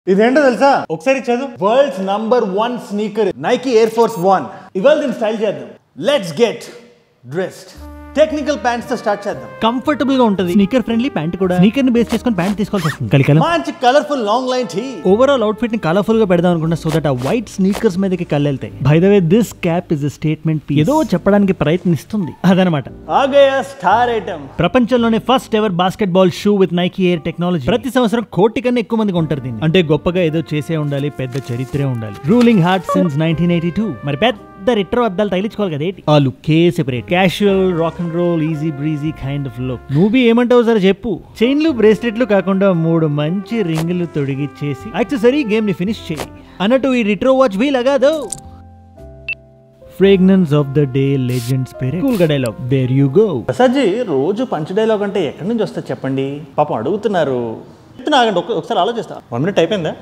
ఇదేంటో తెలుసా ఒకసారి చదువు world's number one sneaker Nike Air Force One ఇవాళ దీన్ని స్టైల్ చేద్దాం let's get dressed technical pants తో స్టార్ట్ చేద్దాం కంఫర్టబుల్ గా ఉంటుంది స్నీకర్ ఫ్రెండ్లీ ప్యాంట్ కూడా స్నీకర్ ని బేస్ చేసుకొని ప్యాంట్ తీసుకోవాల్సి వస్తుంది కలికలం మంచి colourful long line tee overall outfit ని కలర్ఫుల్ గా పెడదాం అనుకున్నా సో దట్ ఆ వైట్ స్నీకర్స్ మీదకి కళ్ళెళ్తాయి by the way this cap is statement ఏదో చెప్పడానికి ప్రయత్నిస్తుంది అదనమాట ఆగయా స్టార్ ఐటమ్ ప్రపంచంలోనే first ever basketball shoe with Nike Air technology ప్రతి సంవత్సరం కోటి కన్నా ఎక్కువ మంది కొంటారు దీన్ని అంటే గొప్పగా ఏదో చేసే ఉండాలి పెద్ద చరిత్రే ఉండాలి ruling heart since nineteen eighty two మరి పెద్ద రిట్రో అద్దాలు తగిలించుకోవాలి కదా ఏంటి ఆ లుక్కే separate casual rock and roll easy breezy kind of look నువ్వు ఏమంటావు సరే చెప్పు చైన్లు బ్రేస్లెట్లు కాకుండా మూడు మంచి రింగులు తొడిగిచ్చేసి యాక్సెసరీ గేమ్ ని ఫినిష్ చేయి అన్నట్టు ఈ retro watch వీలగాదు fragrance of the day legend spirit cool గా డైలాగ్ దేర్ యు గో ప్రసాద్జీ రోజు పంచ్ డైలాగ్ అంటే ఎక్కడి నుంచి వస్తుంది చెప్పండి పాపం అడుగుతున్నారు చెప్తున్నా ఆగండి ఒక్క- ఒకసారి ఆలోచిస్తా వన్ మినిట్ అయిపోయిందా